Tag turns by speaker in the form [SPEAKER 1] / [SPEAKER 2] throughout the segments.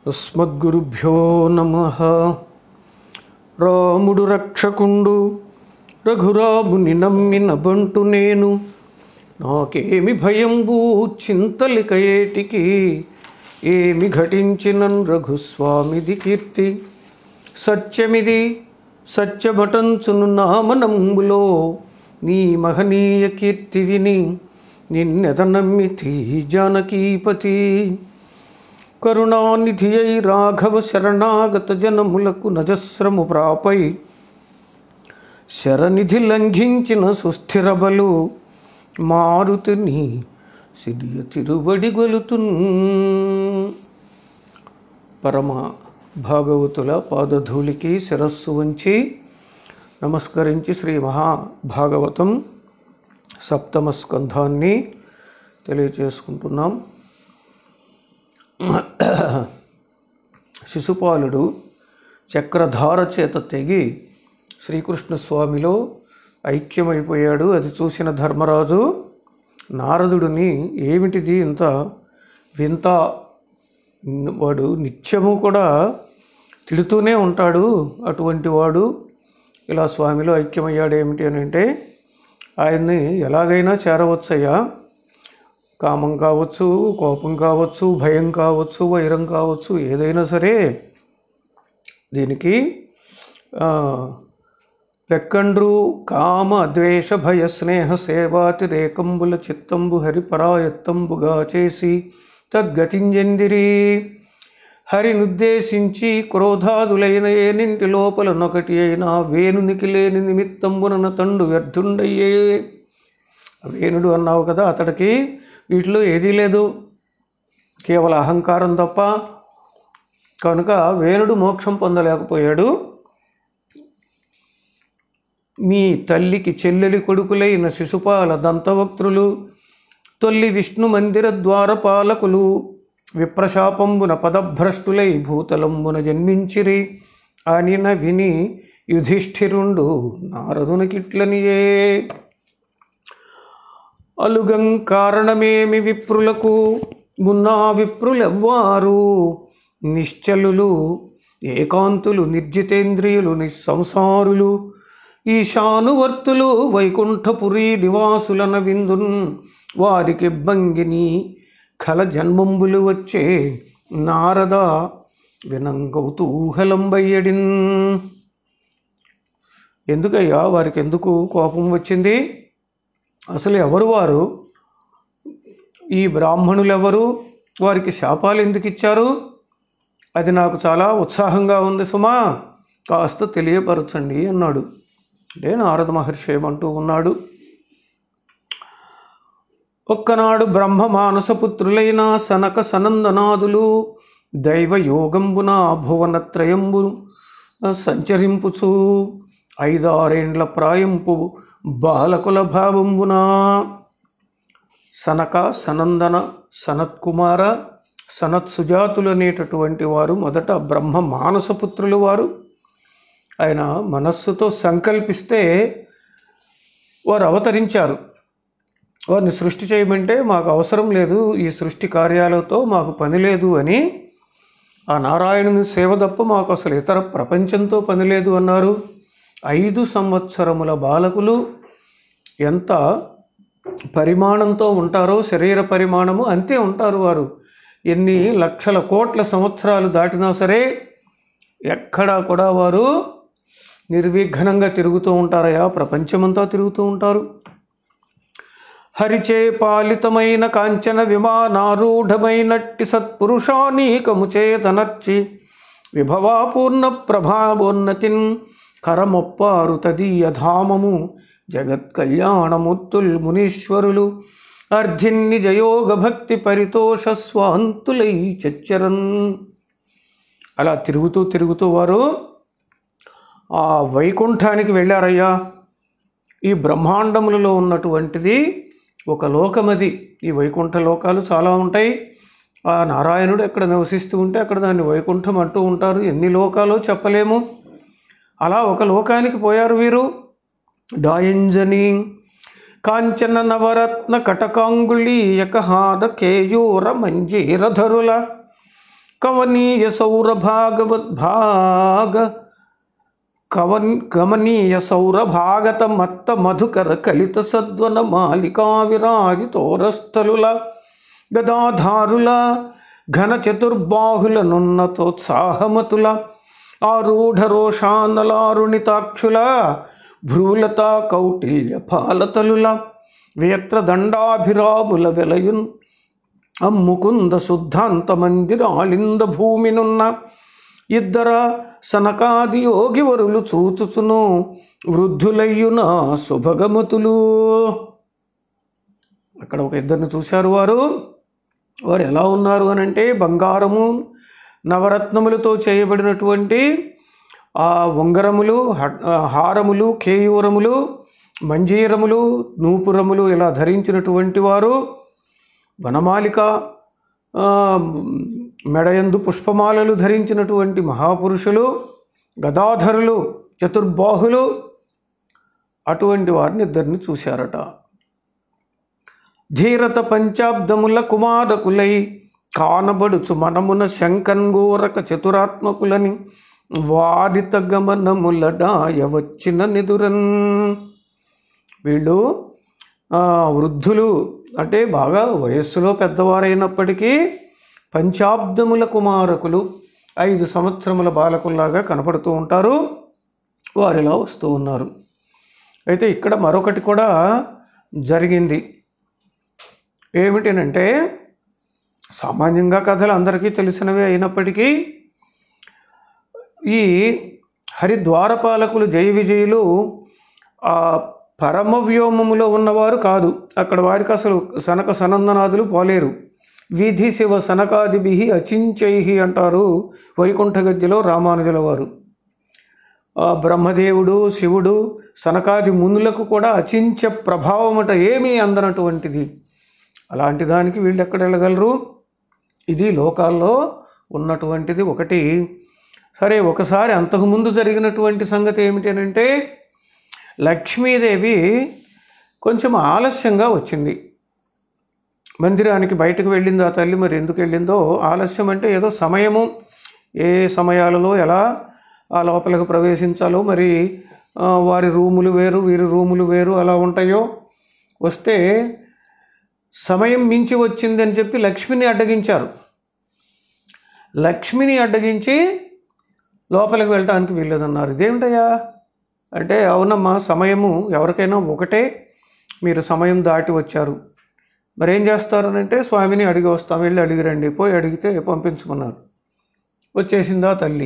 [SPEAKER 1] అస్మద్గురుభ్యో నమ రాముడు రక్షకుండు రఘురాముని నమ్మిన బంటు నేను నాకేమి భయంబు చింతలిక ఏటికి ఏమి ఘటించినన్ రఘుస్వామిది కీర్తి సత్యమిది సత్యమటంచును నామనంబులో నీ మహనీయ కీర్తి విని నిన్నెద నమ్మితి జానకీపతి కరుణానిధి అయి రాఘవ శరణాగత జనములకు నజస్రము ప్రాపై శరనిధి లంఘించిన సుస్థిర బలు మారుతిని సిరియ తిరుబడి గొలుతున్ పరమ భాగవతుల పాదధూళికి శిరస్సు వంచి నమస్కరించి శ్రీ మహాభాగవతం సప్తమ స్కంధాన్ని తెలియచేసుకుంటున్నాం శిశుపాలుడు చక్రధార చేత తెగి శ్రీకృష్ణ స్వామిలో ఐక్యమైపోయాడు అది చూసిన ధర్మరాజు నారదుడిని ఏమిటిది ఇంత వింత వాడు నిత్యము కూడా తిడుతూనే ఉంటాడు అటువంటి వాడు ఇలా స్వామిలో ఐక్యమయ్యాడు ఏమిటి అని అంటే ఆయన్ని ఎలాగైనా చేరవచ్చయ్యా కామం కావచ్చు కోపం కావచ్చు భయం కావచ్చు వైరం కావచ్చు ఏదైనా సరే దీనికి ఆ, పెక్కండ్రు కామ ద్వేష భయ స్నేహ సేవాతిరేకంబుల చిత్తంబు హరిపరాయత్తంబుగా చేసి తద్గతింజందిరి హరినుద్దేశించి క్రోధాదులైన ఏనింటి లోపల నొకటి అయినా వేణునికి లేని నిమిత్తంబున తండు వ్యర్థుండయ్యే వేణుడు అన్నావు కదా అతడికి వీటిలో ఏదీ లేదు కేవలం అహంకారం తప్ప కనుక వేణుడు మోక్షం పొందలేకపోయాడు మీ తల్లికి చెల్లెలి కొడుకులైన శిశుపాల దంతవక్త్రులు తొల్లి విష్ణు మందిర ద్వారపాలకులు విప్రశాపంబున పదభ్రష్టులై భూతలంబున జన్మించిరి అనిన విని యుధిష్ఠిరుండు నారదునికిట్లనియే అలుగం కారణమేమి విప్రులకు మున్నా విప్రులెవ్వారు నిశ్చలులు ఏకాంతులు నిర్జితేంద్రియులు నిస్సంసారులు ఈశానువర్తులు వైకుంఠపురి నివాసులన విందున్ వారికి భంగిని కల జన్మంబులు వచ్చే నారద వినంగౌతూహలంబయ్యడిన్ ఎందుకయ్యా వారికి ఎందుకు కోపం వచ్చింది అసలు ఎవరు వారు ఈ బ్రాహ్మణులు ఎవరు వారికి శాపాలు ఎందుకు ఇచ్చారు అది నాకు చాలా ఉత్సాహంగా ఉంది సుమా కాస్త తెలియపరచండి అన్నాడు అంటే నారద మహర్షి ఏమంటూ ఉన్నాడు ఒక్కనాడు బ్రహ్మ మానసపుత్రులైన సనక సనందనాదులు దైవయోగంబున భువనత్రయంబు సంచరింపుచు ఐదారేండ్ల ప్రాయంపు బాలకుల భావంబున సనక సనందన సనత్కుమార సనత్ సుజాతులు అనేటటువంటి వారు మొదట బ్రహ్మ మానసపుత్రులు వారు ఆయన మనస్సుతో సంకల్పిస్తే వారు అవతరించారు వారిని సృష్టి చేయమంటే మాకు అవసరం లేదు ఈ సృష్టి కార్యాలతో మాకు పని లేదు అని ఆ నారాయణుని సేవ తప్ప మాకు అసలు ఇతర ప్రపంచంతో పని లేదు అన్నారు ఐదు సంవత్సరముల బాలకులు ఎంత పరిమాణంతో ఉంటారో శరీర పరిమాణము అంతే ఉంటారు వారు ఎన్ని లక్షల కోట్ల సంవత్సరాలు దాటినా సరే ఎక్కడా కూడా వారు నిర్విఘ్నంగా తిరుగుతూ ఉంటారయా ప్రపంచమంతా తిరుగుతూ ఉంటారు హరిచే పాలితమైన కాంచన విమానారూఢమైనట్టి సత్పురుషానీకము చేతనర్చి విభవాపూర్ణ ప్రభావోన్నతిన్ కరమొప్పారు తదీయ ధామము జగత్ కళ్యాణమూర్తుల్ మునీశ్వరులు అర్ధిన్ని జయోగ భక్తి పరితోష స్వాంతులై చచ్చరన్ అలా తిరుగుతూ తిరుగుతూ వారు ఆ వైకుంఠానికి వెళ్ళారయ్యా ఈ బ్రహ్మాండములలో ఉన్నటువంటిది ఒక లోకమది ఈ వైకుంఠ లోకాలు చాలా ఉంటాయి ఆ నారాయణుడు ఎక్కడ నివసిస్తూ ఉంటే అక్కడ దాన్ని వైకుంఠం అంటూ ఉంటారు ఎన్ని లోకాలో చెప్పలేము అలా ఒక లోకానికి పోయారు వీరు డాయింజని కాంచన నవరత్న కటకాంగుళీయక హార కేయూర మంజీరధరుల కవనీయ సౌరభాగవద్భాగ కవన్ గమనీయ సౌరభాగత మత్త మధుకర కలిత సద్వన మాలికా విరాజితోరస్థలుల గదాధారుల ఘన చతుర్బాహుల నున్నతోత్సాహమతుల ఆరూఢ రోషానలారుణితాక్షుల భ్రూలత కౌటిల్య పాలతలుల వేత్రదండాభిరాముల వెలయున్ అమ్ముకుంద శుద్ధాంత మందిరాళింద భూమినున్న ఇద్దర సనకాది యోగివరులు చూచుచును వృద్ధులయ్యున శుభగమతులు అక్కడ ఒక ఇద్దరిని చూశారు వారు వారు ఎలా ఉన్నారు అని అంటే బంగారము నవరత్నములతో చేయబడినటువంటి ఆ ఉంగరములు హ- ఆ హారములు కేయూరములు మంజీరములు నూపురములు ఇలా ధరించినటువంటి వారు వనమాలిక ఆ, మెడయందు పుష్పమాలలు ధరించినటువంటి మహాపురుషులు గదాధరులు చతుర్బాహులు అటువంటి వారిని ఇద్దరిని చూశారట ధీరత పంచాబ్దముల కుమారకులై కానబడుచు మనమున శంకన్గోరక చతురాత్మకులని వారిత గమనములడాయ వచ్చిన నిదురన్ వీళ్ళు ఆ, వృద్ధులు అంటే బాగా వయస్సులో పెద్దవారైనప్పటికీ పంచాబ్దముల కుమారకులు ఐదు సంవత్సరముల బాలకుల్లాగా కనపడుతూ ఉంటారు వారిలా వస్తూ ఉన్నారు అయితే ఇక్కడ మరొకటి కూడా జరిగింది ఏమిటనంటే సామాన్యంగా కథలు అందరికీ తెలిసినవే అయినప్పటికీ ఈ హరిద్వారపాలకులు జయ విజయులు ఆ పరమ వ్యోమములో ఉన్నవారు కాదు అక్కడ వారికి అసలు సనక సనందనాదులు పోలేరు వీధి శివ సనకాదిభి అచించై అంటారు వైకుంఠ గద్యలో రామానుజుల వారు ఆ బ్రహ్మదేవుడు శివుడు సనకాది మునులకు కూడా అచించ ప్రభావమట ఏమీ అందనటువంటిది అలాంటి దానికి వీళ్ళు ఎక్కడ వెళ్ళగలరు ఇది లోకాల్లో ఉన్నటువంటిది ఒకటి సరే ఒకసారి అంతకుముందు జరిగినటువంటి సంగతి ఏమిటనంటే లక్ష్మీదేవి కొంచెం ఆలస్యంగా వచ్చింది మందిరానికి బయటకు వెళ్ళింది ఆ తల్లి మరి ఎందుకు వెళ్ళిందో ఆలస్యం అంటే ఏదో సమయము ఏ సమయాలలో ఎలా ఆ లోపలికి ప్రవేశించాలో మరి ఆ, వారి రూములు వేరు వీరి రూములు వేరు అలా ఉంటాయో వస్తే సమయం మించి వచ్చిందని చెప్పి లక్ష్మిని అడ్డగించారు లక్ష్మిని అడ్డగించి లోపలికి వెళ్ళటానికి వీల్లేదన్నారు ఇదేమిటయ్యా అంటే అవునమ్మా సమయము ఎవరికైనా ఒకటే మీరు సమయం దాటి వచ్చారు మరి ఏం చేస్తారనంటే స్వామిని అడిగి వస్తాం వెళ్ళి అడిగిరండి పోయి అడిగితే పంపించమన్నారు వచ్చేసిందా తల్లి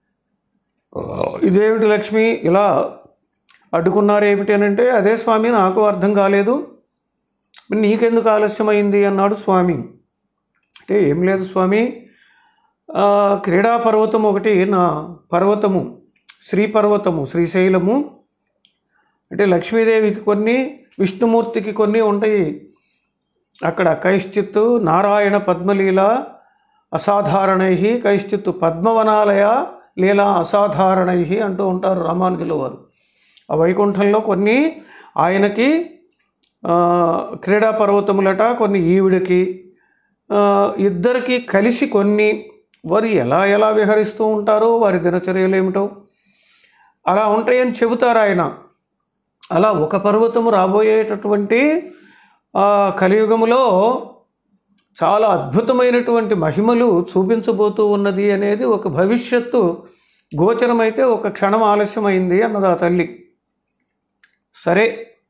[SPEAKER 1] ఇదేమిటి లక్ష్మి ఇలా అడ్డుకున్నారు ఏమిటి అని అంటే అదే స్వామి నాకు అర్థం కాలేదు మరి నీకెందుకు ఆలస్యమైంది అన్నాడు స్వామి అంటే ఏం లేదు స్వామి ఆ, క్రీడా పర్వతం ఒకటి నా పర్వతము శ్రీ పర్వతము శ్రీశైలము అంటే లక్ష్మీదేవికి కొన్ని విష్ణుమూర్తికి కొన్ని ఉంటాయి అక్కడ కైశ్చిత్తు నారాయణ పద్మలీల అసాధారణై కైశ్చిత్తు పద్మవనాలయ లీలా అసాధారణై అంటూ ఉంటారు రామానుజుల వారు ఆ వైకుంఠంలో కొన్ని ఆయనకి ఆ, క్రీడా పర్వతములట కొన్ని ఈవిడికి ఆ, ఇద్దరికి కలిసి కొన్ని వారు ఎలా ఎలా విహరిస్తూ ఉంటారో వారి దినచర్యలు ఏమిటో అలా ఉంటాయని చెబుతారు ఆయన అలా ఒక పర్వతము రాబోయేటటువంటి ఆ కలియుగములో చాలా అద్భుతమైనటువంటి మహిమలు చూపించబోతూ ఉన్నది అనేది ఒక భవిష్యత్తు గోచరమైతే ఒక క్షణం ఆలస్యమైంది అన్నది ఆ తల్లి సరే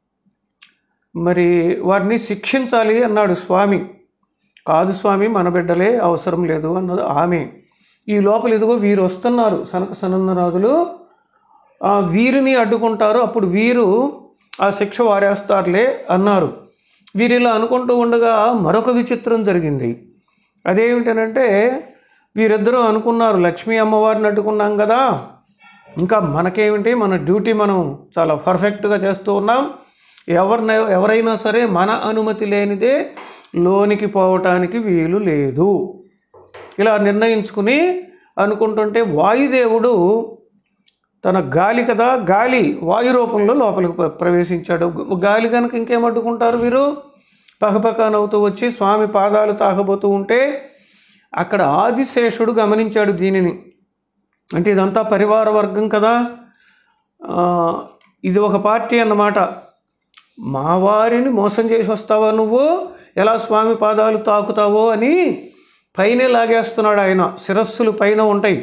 [SPEAKER 1] మరి వారిని శిక్షించాలి అన్నాడు స్వామి కాదు స్వామి మన బిడ్డలే అవసరం లేదు అన్నది ఆమె ఈ లోపల ఇదిగో వీరు వస్తున్నారు సనక సనందనాథులు ఆ వీరిని అడ్డుకుంటారు అప్పుడు వీరు ఆ శిక్ష వారేస్తారులే అన్నారు వీరు ఇలా అనుకుంటూ ఉండగా మరొక విచిత్రం జరిగింది అదేమిటనంటే వీరిద్దరూ అనుకున్నారు లక్ష్మీ అమ్మవారిని అడ్డుకున్నాం కదా ఇంకా మనకేమిటి మన డ్యూటీ మనం చాలా పర్ఫెక్ట్గా చేస్తూ ఉన్నాం ఎవరిన ఎవరైనా సరే మన అనుమతి లేనిదే లోనికి పోవటానికి వీలు లేదు ఇలా నిర్ణయించుకుని అనుకుంటుంటే వాయుదేవుడు తన గాలి కదా గాలి వాయు రూపంలో లోపలికి ప్ర- ప్రవేశించాడు గ- గాలి కనుక ఇంకేం అడ్డుకుంటారు వీరు పకపక నవ్వుతూ వచ్చి స్వామి పాదాలు తాకబోతూ ఉంటే అక్కడ ఆదిశేషుడు గమనించాడు దీనిని అంటే ఇదంతా పరివార వర్గం కదా ఆ, ఇది ఒక పార్టీ అన్నమాట మా వారిని మోసం చేసి వస్తావా నువ్వు ఎలా స్వామి పాదాలు తాకుతావో అని పైనే లాగేస్తున్నాడు ఆయన శిరస్సులు పైన ఉంటాయి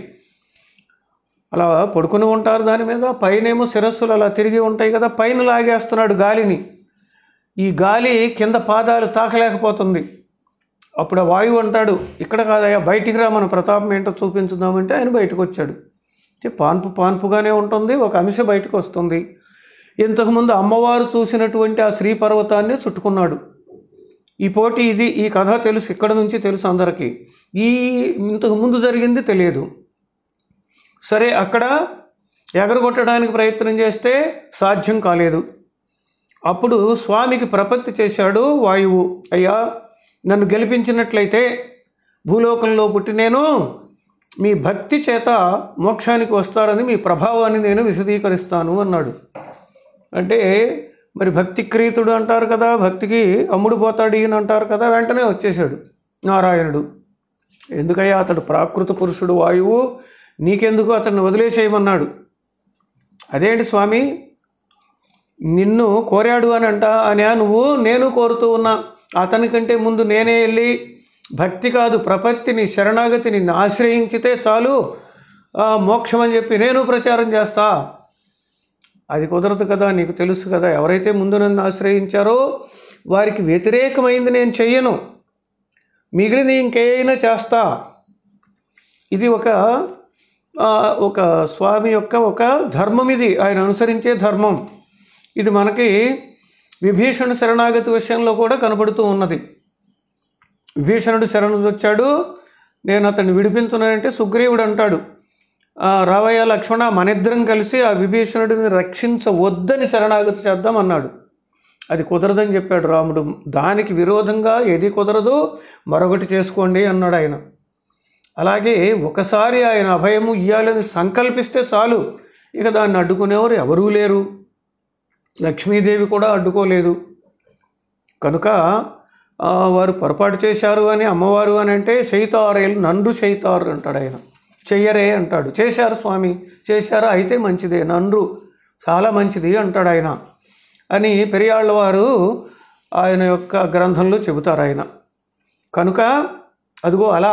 [SPEAKER 1] అలా పడుకుని ఉంటారు దాని మీద పైనేమో శిరస్సులు అలా తిరిగి ఉంటాయి కదా పైన లాగేస్తున్నాడు గాలిని ఈ గాలి కింద పాదాలు తాకలేకపోతుంది అప్పుడు ఆ వాయువు అంటాడు ఇక్కడ కాదయ్యా బయటికి రా మన ప్రతాపం ఏంటో చూపించుదామంటే ఆయన బయటకు వచ్చాడు అంటే పాన్పు పాన్పుగానే ఉంటుంది ఒక అంశ బయటకు వస్తుంది ఇంతకుముందు అమ్మవారు చూసినటువంటి ఆ శ్రీ పర్వతాన్ని చుట్టుకున్నాడు ఈ పోటీ ఇది ఈ కథ తెలుసు ఇక్కడ నుంచి తెలుసు అందరికీ ఈ ఇంతకు ముందు జరిగింది తెలియదు సరే అక్కడ ఎగరగొట్టడానికి ప్రయత్నం చేస్తే సాధ్యం కాలేదు అప్పుడు స్వామికి ప్రపత్తి చేశాడు వాయువు అయ్యా నన్ను గెలిపించినట్లయితే భూలోకంలో పుట్టి నేను మీ భక్తి చేత మోక్షానికి వస్తారని మీ ప్రభావాన్ని నేను విశదీకరిస్తాను అన్నాడు అంటే మరి భక్తి క్రీతుడు అంటారు కదా భక్తికి అమ్ముడు పోతాడు ఈయన అంటారు కదా వెంటనే వచ్చేసాడు నారాయణుడు ఎందుకయ్యా అతడు ప్రాకృత పురుషుడు వాయువు నీకెందుకు అతన్ని వదిలేసేయమన్నాడు అదేంటి స్వామి నిన్ను కోరాడు అని అంట అనే నువ్వు నేను కోరుతూ ఉన్నా అతనికంటే ముందు నేనే వెళ్ళి భక్తి కాదు ప్రపత్తిని శరణాగతిని ఆశ్రయించితే చాలు ఆ, మోక్షం అని చెప్పి నేను ప్రచారం చేస్తా అది కుదరదు కదా నీకు తెలుసు కదా ఎవరైతే ముందు నన్ను ఆశ్రయించారో వారికి వ్యతిరేకమైంది నేను చెయ్యను మిగిలిన ఇంకేమైనా చేస్తా ఇది ఒక ఆ, ఒక స్వామి యొక్క ఒక ధర్మం ఇది ఆయన అనుసరించే ధర్మం ఇది మనకి విభీషణ శరణాగతి విషయంలో కూడా కనబడుతూ ఉన్నది విభీషణుడు శరణు వచ్చాడు నేను అతన్ని విడిపించున్నానంటే సుగ్రీవుడు అంటాడు "ఆ, రావయ్య లక్ష్మణ మనిద్దరం కలిసి ఆ విభీషణుడిని రక్షించవద్దని శరణాగతి చేద్దాం అన్నాడు అది కుదరదని చెప్పాడు రాముడు దానికి విరోధంగా ఏది కుదరదు మరొకటి చేసుకోండి అన్నాడు ఆయన అలాగే ఒకసారి ఆయన అభయము ఇయ్యాలని సంకల్పిస్తే చాలు ఇక దాన్ని అడ్డుకునేవారు ఎవరూ లేరు లక్ష్మీదేవి కూడా అడ్డుకోలేదు కనుక ఆ, వారు పొరపాటు చేశారు అని అమ్మవారు అని అంటే శైతారేలు నన్ను శైతారు అంటాడు ఆయన చెయ్యరే అంటాడు చేశారు స్వామి చేశారు అయితే మంచిదే నన్ను చాలా మంచిది అంటాడు ఆయన అని పెరియాళ్ళ వారు ఆయన యొక్క గ్రంథంలో చెబుతారు ఆయన కనుక అదిగో అలా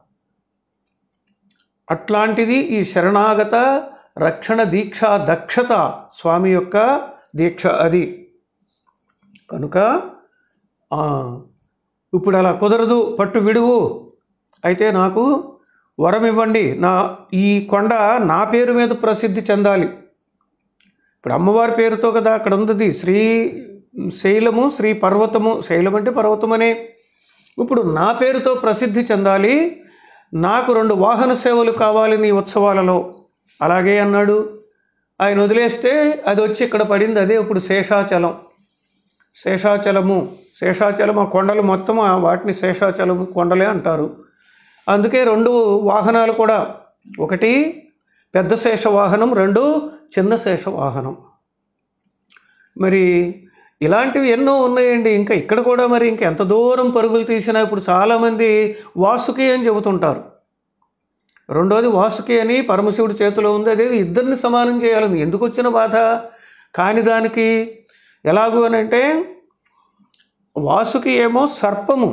[SPEAKER 1] అట్లాంటిది ఈ శరణాగత రక్షణ దీక్ష దక్షత స్వామి యొక్క దీక్ష అది కనుక ఆ, ఇప్పుడు అలా కుదరదు పట్టు విడువు అయితే నాకు వరం ఇవ్వండి నా ఈ కొండ నా పేరు మీద ప్రసిద్ధి చెందాలి ఇప్పుడు అమ్మవారి పేరుతో కదా అక్కడ ఉంది శ్రీ శైలము శ్రీ పర్వతము శైలం అంటే పర్వతమనే ఇప్పుడు నా పేరుతో ప్రసిద్ధి చెందాలి నాకు రెండు వాహన సేవలు కావాలి నీ ఉత్సవాలలో అలాగే అన్నాడు ఆయన వదిలేస్తే అది వచ్చి ఇక్కడ పడింది అదే ఇప్పుడు శేషాచలం శేషాచలము శేషాచలం ఆ కొండలు మొత్తం ఆ వాటిని శేషాచలము కొండలే అంటారు అందుకే రెండు వాహనాలు కూడా ఒకటి పెద్ద శేష వాహనం రెండు చిన్న శేష వాహనం మరి ఇలాంటివి ఎన్నో ఉన్నాయండి ఇంకా ఇక్కడ కూడా మరి ఇంకా ఎంత దూరం పరుగులు తీసినా ఇప్పుడు చాలామంది వాసుకి అని చెబుతుంటారు రెండోది వాసుకి అని పరమశివుడి చేతిలో ఉంది అదే ఇద్దరిని సమానం చేయాలని ఎందుకు వచ్చిన బాధ కాని దానికి ఎలాగూ అని అంటే వాసుకి ఏమో సర్పము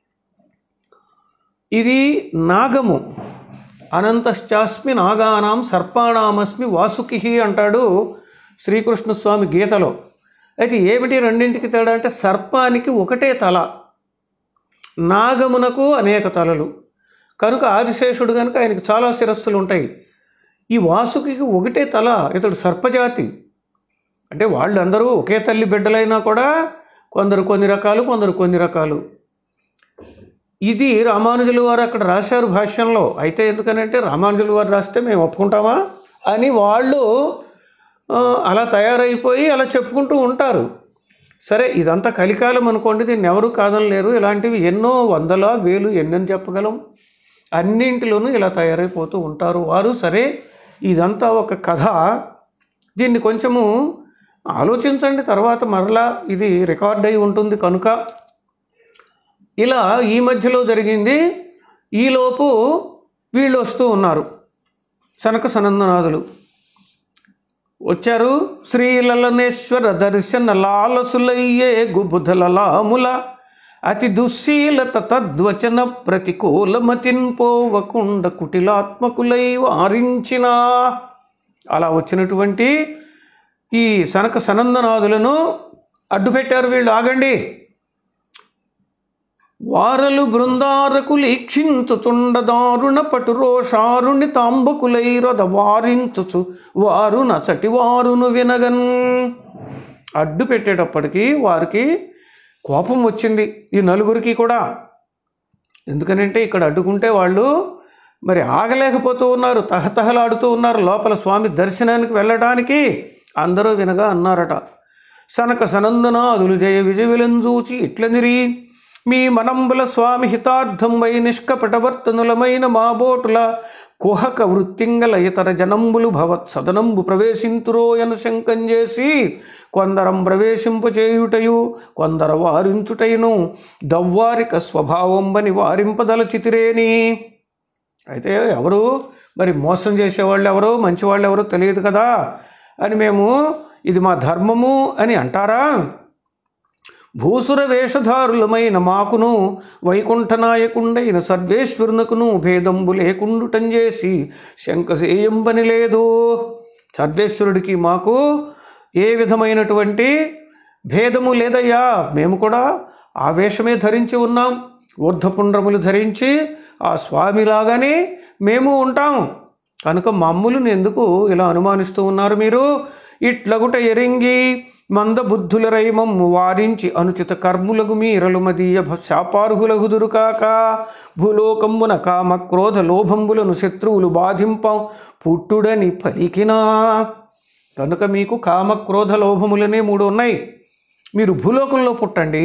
[SPEAKER 1] ఇది నాగము అనంతశ్చాస్మి నాగానాం సర్పాణామస్మి వాసుకి అంటాడు శ్రీకృష్ణ స్వామి గీతలో అయితే ఏమిటి రెండింటికి తేడా అంటే సర్పానికి ఒకటే తల నాగమునకు అనేక తలలు కనుక ఆదిశేషుడు కనుక ఆయనకు చాలా శిరస్సులు ఉంటాయి ఈ వాసుకి ఒకటే తల ఇతడు సర్పజాతి అంటే వాళ్ళందరూ ఒకే తల్లి బిడ్డలైనా కూడా కొందరు కొన్ని రకాలు కొందరు కొన్ని రకాలు ఇది రామానుజుల వారు అక్కడ రాశారు భాష్యంలో అయితే ఎందుకనంటే రామానుజుల వారు రాస్తే మేము ఒప్పుకుంటామా అని వాళ్ళు ఆ, అలా తయారైపోయి అలా చెప్పుకుంటూ ఉంటారు సరే ఇదంతా కలికాలం అనుకోండి దీన్ని ఎవరు కాదనలేరు ఇలాంటివి ఎన్నో వందల వేలు ఎన్నని చెప్పగలం అన్నింటిలోనూ ఇలా తయారైపోతూ ఉంటారు వారు సరే ఇదంతా ఒక కథ దీన్ని కొంచెము ఆలోచించండి తర్వాత మరలా ఇది రికార్డ్ అయి ఉంటుంది కనుక ఇలా ఈ మధ్యలో జరిగింది ఈలోపు వీళ్ళు వస్తూ ఉన్నారు సనక సనందనాథులు వచ్చారు శ్రీలలనేశ్వర దర్శన లాలసులయ్యే గుబుధలలాముల అతి దుశ్శీలత తద్వచన ప్రతికూలమతిన్ పోవకుండ కుటిలాత్మకులై వారించిన అలా వచ్చినటువంటి ఈ సనక సనందనాథులను అడ్డుపెట్టారు వీళ్ళు ఆగండి వారలు బృందారకులు ఈక్షించుచుండ దారుణ పటురోషారుని తాంబకులైరద వారించుచు వారు నచటి వారును వినగన్ అడ్డు పెట్టేటప్పటికి వారికి కోపం వచ్చింది ఈ నలుగురికి కూడా ఎందుకనంటే ఇక్కడ అడ్డుకుంటే వాళ్ళు మరి ఆగలేకపోతూ ఉన్నారు తహతహలాడుతూ ఉన్నారు లోపల స్వామి దర్శనానికి వెళ్ళడానికి అందరూ వినగా అన్నారట సనక సనందనాదులు జయ విజయవిలంజూచి ఇట్లనిరి మీ మనంబుల స్వామి హితార్థం వై నిష్కపటవర్తనులమైన మా బోటుల కుహక వృత్తింగల ఇతర జనంబులు భవత్ సదనంబు ప్రవేశింతురోయన శంకం చేసి కొందరం ప్రవేశింపచేయుటయు కొందర వారించుటయును దవ్వారిక స్వభావంబని వారింపదలచితిరేని అయితే ఎవరు మరి మోసం చేసేవాళ్ళు ఎవరు మంచివాళ్ళు ఎవరు తెలియదు కదా అని మేము ఇది మా ధర్మము అని అంటారా భూసుర వేషధారులమైన మాకును వైకుంఠనాయకుండైన సర్వేశ్వరునకును భేదంబు లేకుండుటం చేసి శంకసేయంబని లేదు సర్వేశ్వరుడికి మాకు ఏ విధమైనటువంటి భేదము లేదయ్యా మేము కూడా ఆ వేషమే ధరించి ఉన్నాం ఊర్ధపుండ్రములు ధరించి ఆ స్వామిలాగానే మేము ఉంటాం కనుక మమ్ములను ఎందుకు ఇలా అనుమానిస్తూ ఉన్నారు మీరు ఇట్లగుట ఎరింగి మంద బుద్ధుల రైమమ్ము వారించి అనుచిత కర్ములకు మీరలు మదీయ శాపార్హులగుదురు కాక భూలోకమ్మున కామ క్రోధ లోభంబులను శత్రువులు బాధింప పుట్టుడని పలికినా కనుక మీకు కామ క్రోధ లోభములనే మూడు ఉన్నాయి మీరు భూలోకంలో పుట్టండి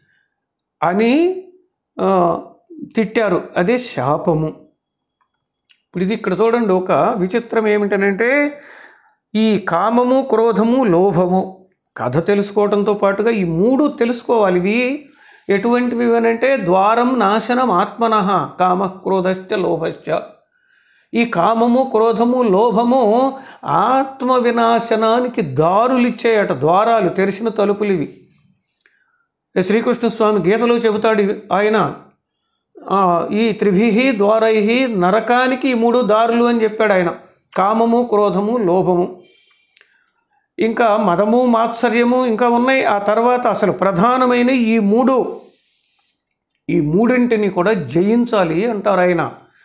[SPEAKER 1] అని ఆ, తిట్టారు అదే శాపము ఇప్పుడు ఇది ఇక్కడ చూడండి ఒక విచిత్రం ఏమిటనంటే ఈ కామము క్రోధము లోభము కథ తెలుసుకోవడంతో పాటుగా ఈ మూడు తెలుసుకోవాలి ఇవి ఎటువంటివి అంటే ద్వారం నాశనం ఆత్మనః కామ క్రోధశ్చ లోభశ్చ ఈ కామము క్రోధము లోభము ఆత్మ వినాశనానికి దారులు ఇచ్చేయట ద్వారాలు తెరిచిన తలుపులు ఇవి శ్రీకృష్ణ స్వామి గీతలో చెబుతాడు ఇవి- ఆయన ఆ, ఈ త్రిభి ద్వారై నరకానికి ఈ మూడు దారులు అని చెప్పాడు ఆయన కామము క్రోధము లోభము ఇంకా మదము మాత్సర్యము ఇంకా ఉన్నాయి ఆ తర్వాత అసలు ప్రధానమైన ఈ మూడు ఈ మూడింటిని కూడా జయించాలి అంటారు ఆయన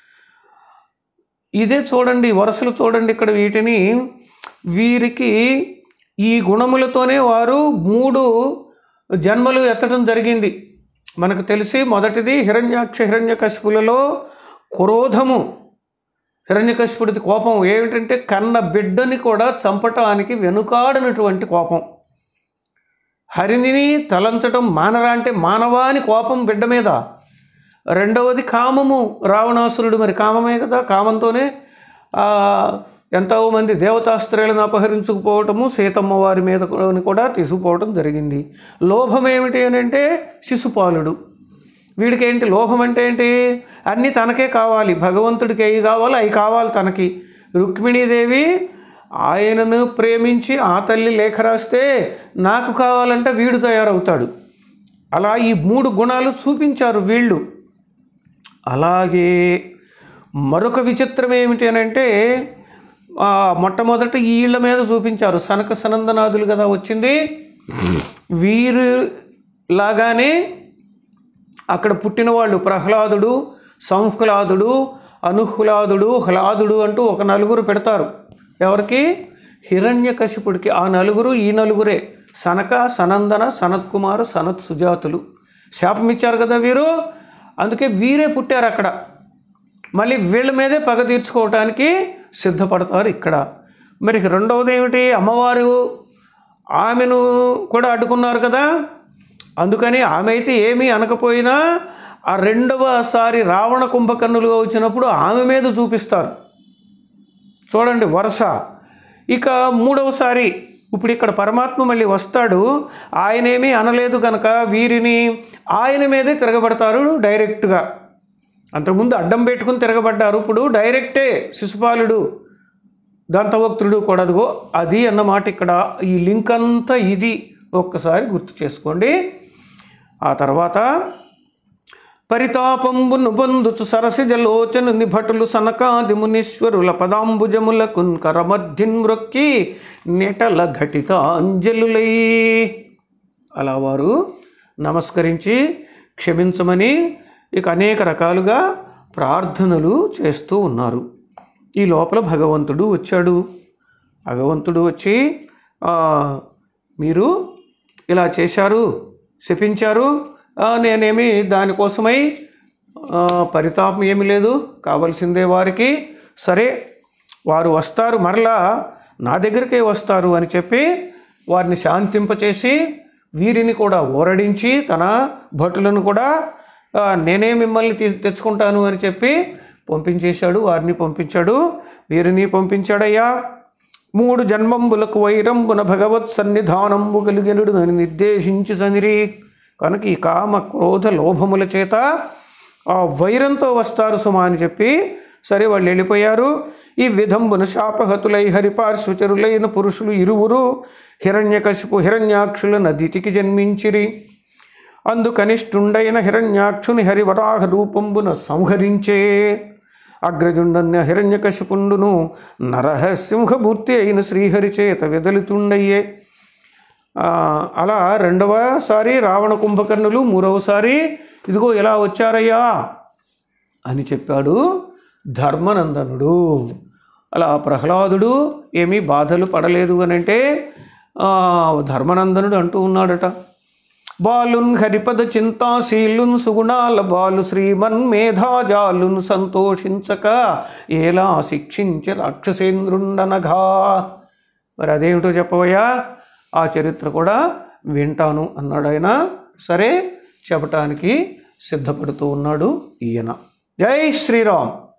[SPEAKER 1] ఇదే చూడండి వరుసలు చూడండి ఇక్కడ వీటిని వీరికి ఈ గుణములతోనే వారు మూడు జన్మలు ఎత్తడం జరిగింది మనకు తెలిసి మొదటిది హిరణ్యాక్ష హిరణ్యకశిపులలో క్రోధము హిరణ్యకశిపుడిది కోపం ఏమిటంటే కన్న బిడ్డని కూడా చంపటానికి వెనుకాడనటువంటి కోపం హరిని తలంచటం మానరా అంటే మానవా అని కోపం బిడ్డ మీద రెండవది కామము రావణాసురుడు మరి కామమే కదా కామంతోనే ఆ, ఎంతో మంది దేవతా స్త్రీలను అపహరించుకుపోవటము సీతమ్మ వారి మీద కూడా తీసుకుపోవటం జరిగింది లోభం ఏమిటి అని అంటే శిశుపాలుడు వీడికి ఏంటి లోభం అంటే ఏంటి అన్నీ తనకే కావాలి భగవంతుడికి అవి కావాలి అవి కావాలి తనకి రుక్మిణీదేవి ఆయనను ప్రేమించి ఆ తల్లి లేఖ రాస్తే నాకు కావాలంటే వీడు తయారవుతాడు అలా ఈ మూడు గుణాలు చూపించారు వీళ్ళు అలాగే మరొక విచిత్రం ఏమిటి అని అంటే ఆ, మొట్టమొదట వీళ్ళ మీద చూపించారు సనక సనందనాదులు కదా వచ్చింది వీరు లాగానే అక్కడ పుట్టిన వాళ్ళు ప్రహ్లాదుడు సంహ్లాదుడు అనుహ్లాదుడు హ్లాదుడు అంటూ ఒక నలుగురు పెడతారు ఎవరికి హిరణ్యకశిపుడికి ఆ నలుగురు ఈ నలుగురే సనక సనందన సనత్ కుమార్ సనత్ సుజాతులు శాపం ఇచ్చారు కదా వీరు అందుకే వీరే పుట్టారు అక్కడ మళ్ళీ వీళ్ళ మీదే పగ తీర్చుకోవటానికి సిద్ధపడతారు ఇక్కడ మరి రెండవది ఏమిటి అమ్మవారు ఆమెను కూడా అడ్డుకున్నారు కదా అందుకని ఆమె అయితే ఏమీ అనకపోయినా ఆ రెండవసారి రావణ కుంభకర్ణులుగా వచ్చినప్పుడు ఆమె మీద చూపిస్తారు చూడండి వరుస ఇక మూడవసారి ఇప్పుడు ఇక్కడ పరమాత్మ మళ్ళీ వస్తాడు ఆయనేమీ అనలేదు కనుక వీరిని ఆయన మీదే తిరగబడతారు డైరెక్ట్గా అంతకుముందు అడ్డం పెట్టుకుని తిరగబడ్డారు ఇప్పుడు డైరెక్టే శిశుపాలుడు దంతవక్తుడు కూడా అదిగో అది అన్నమాట ఇక్కడ ఈ లింక్ అంతా ఇది ఒక్కసారి గుర్తు చేసుకోండి ఆ తర్వాత పరితాపంబును పొందుచు సరసిజలోచన నిభటులు సనకాది మునీశ్వరుల పదాంబుజములకు కరమధ్యన్ మ్రొక్కి నెటల ఘటిత అంజలులై అలా వారు నమస్కరించి క్షమించమని ఇక అనేక రకాలుగా ప్రార్థనలు చేస్తూ ఉన్నారు ఈ లోపల భగవంతుడు వచ్చాడు భగవంతుడు వచ్చి "ఆ, మీరు ఇలా చేశారు శపించారు "ఆ, నేనేమి దానికోసమై ఆ, పరితాపం ఏమీ లేదు కావలసిందే వారికి సరే వారు వస్తారు మరలా నా దగ్గరికే వస్తారు అని చెప్పి వారిని శాంతింపచేసి వీరిని కూడా ఓరడించి తన భటులను కూడా "ఆ, నేనే మిమ్మల్ని తీ తెచ్చుకుంటాను అని చెప్పి పంపించేశాడు వారిని పంపించాడు వీరిని పంపించాడయ్యా మూడు జన్మంబులకు వైరంబున భగవత్ సన్నిధానంబు కలిగినడు అని నిర్దేశించి సనిరి కనుక ఈ కామ క్రోధ లోభముల చేత ఆ వైరంతో వస్తారు సుమా అని చెప్పి సరే వాళ్ళు వెళ్ళిపోయారు ఈ విధంబున శాపహతులై హరిపార్శ్వచరులైన పురుషులు ఇరువురు హిరణ్యకశిపు హిరణ్యాక్షుల నదితికి జన్మించిరి అందుకనిష్ఠుండైన హిరణ్యాక్షుని హరివరాహ రూపంబున సంహరించే అగ్రజుండన్య హిరణ్యకశిపుండును నరసింహమూర్తి అయిన శ్రీహరి చేత వెదలుతుండయ్యే ఆ, అలా రెండవసారి రావణ కుంభకర్ణులు మూడవసారి ఇదిగో ఇలా వచ్చారయ్యా అని చెప్పాడు ధర్మనందనుడు అలా ప్రహ్లాదుడు ఏమీ బాధలు పడలేదు అని అంటే ఆ, ధర్మనందనుడు అంటూ ఉన్నాడట బాలున్ హరిపద చింతాశీలున్ సుగుణాల బాలు శ్రీమన్ మేధాజాలున్ సంతోషించక ఎలా శిక్షించి రాక్షసేంద్రుండనఘా మరి అదేమిటో చెప్పవయ్యా ఆ చరిత్ర కూడా వింటాను అన్నాడు ఆయన సరే చెప్పటానికి సిద్ధపడుతూ ఉన్నాడు ఈయన జై శ్రీరామ్